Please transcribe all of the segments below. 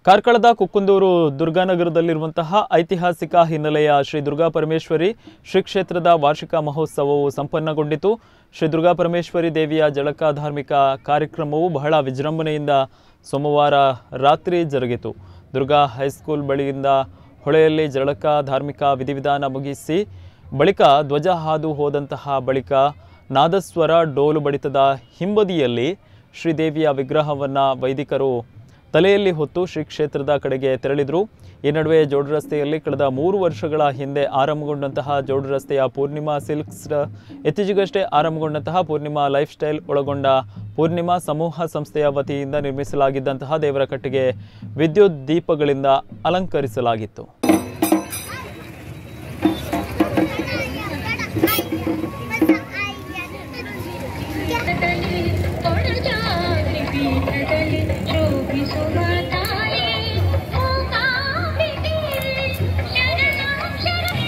ಕಾರ್ಕಳದ ಕುಕ್ಕುಂದೂರು ದುರ್ಗಾನಗರದಲ್ಲಿರುವಂತಹ ಐತಿಹಾಸಿಕ ಹಿನ್ನೆಲೆಯ ಶ್ರೀ ದುರ್ಗಾ ಪರಮೇಶ್ವರಿ ಶ್ರೀ ಕ್ಷೇತ್ರದ ವಾರ್ಷಿಕ ಮಹೋತ್ಸವವು ಸಂಪನ್ನಗೊಂಡಿತು ಶ್ರೀ ದುರ್ಗಾ ಪರಮೇಶ್ವರಿ ದೇವಿಯ ಜಳಕ ಧಾರ್ಮಿಕ ಕಾರ್ಯಕ್ರಮವು ಬಹಳ ವಿಜೃಂಭಣೆಯಿಂದ ಸೋಮವಾರ ರಾತ್ರಿ ಜರುಗಿತು ದುರ್ಗಾ ಹೈಸ್ಕೂಲ್ ಬಳಿಯಿಂದ ಹೊಳೆಯಲ್ಲಿ ಜಳಕ ಧಾರ್ಮಿಕ ವಿಧಿವಿಧಾನ ಮುಗಿಸಿ ಬಳಿಕ ಧ್ವಜ ಹಾದು ಹೋದಂತಹ ಬಳಿಕ ನಾದಸ್ವರ ಡೋಲು ಬಡಿತದ ಹಿಂಬದಿಯಲ್ಲಿ ಶ್ರೀದೇವಿಯ ವಿಗ್ರಹವನ್ನು ವೈದಿಕರು ತಲೆಯಲ್ಲಿ ಹೊತ್ತು ಶ್ರೀ ಕ್ಷೇತ್ರದ ಕಡೆಗೆ ತೆರಳಿದರು ಈ ನಡುವೆ ಜೋಡು ರಸ್ತೆಯಲ್ಲಿ ಕಳೆದ ಮೂರು ವರ್ಷಗಳ ಹಿಂದೆ ಆರಂಭಗೊಂಡಂತಹ ಜೋಡು ರಸ್ತೆಯ ಪೂರ್ಣಿಮಾ ಸಿಲ್ಕ್ಸ್ ಇತ್ತೀಚೆಗಷ್ಟೇ ಆರಂಭಗೊಂಡಂತಹ ಪೂರ್ಣಿಮಾ ಲೈಫ್ ಸ್ಟೈಲ್ ಒಳಗೊಂಡ ಪೂರ್ಣಿಮಾ ಸಮೂಹ ಸಂಸ್ಥೆಯ ವತಿಯಿಂದ ನಿರ್ಮಿಸಲಾಗಿದ್ದಂತಹ ದೇವರ ಕಟ್ಟೆಗೆ ವಿದ್ಯುತ್ ದೀಪಗಳಿಂದ ಅಲಂಕರಿಸಲಾಗಿತ್ತು ಪೀಠದಲ್ಲಿ ಕೊಡಜಾರಿ ಪೀಠದಲ್ಲಿ ಶೋಭಿಸುವ ತಾಯಿ ಮೂಕಾಂಬಿಕೆ ಶರಣಂ ಶರಣ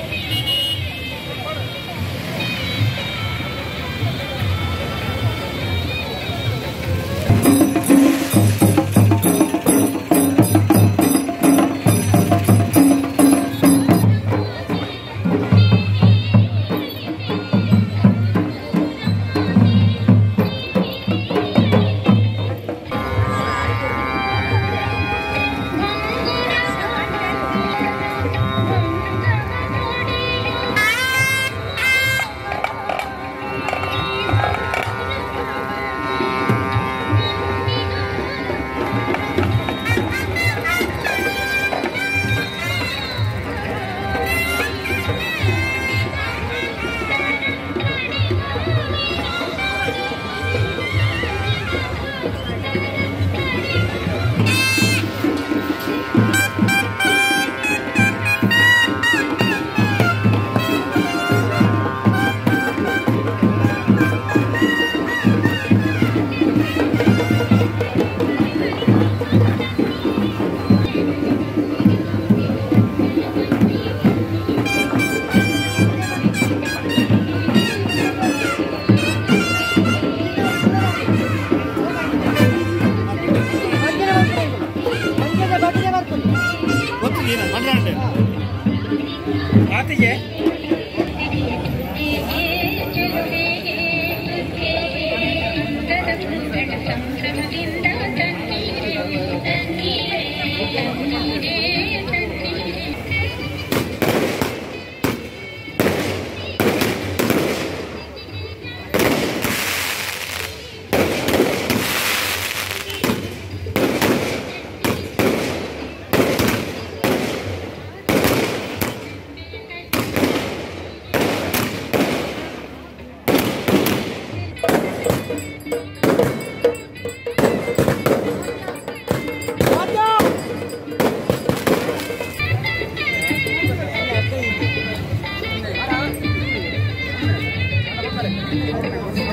ಗೊತ್ತು ನೀನು ಮಣ್ಣಾಂಡೆ ಮಾತಿಗೆ ಸಂಭ್ರಮದಿಂದ ತನ್ನೀರೇ ತನ್ನೀರೇ ತನ್ನೀರೇ ತನ್ನೀರೇ ¡Vamos!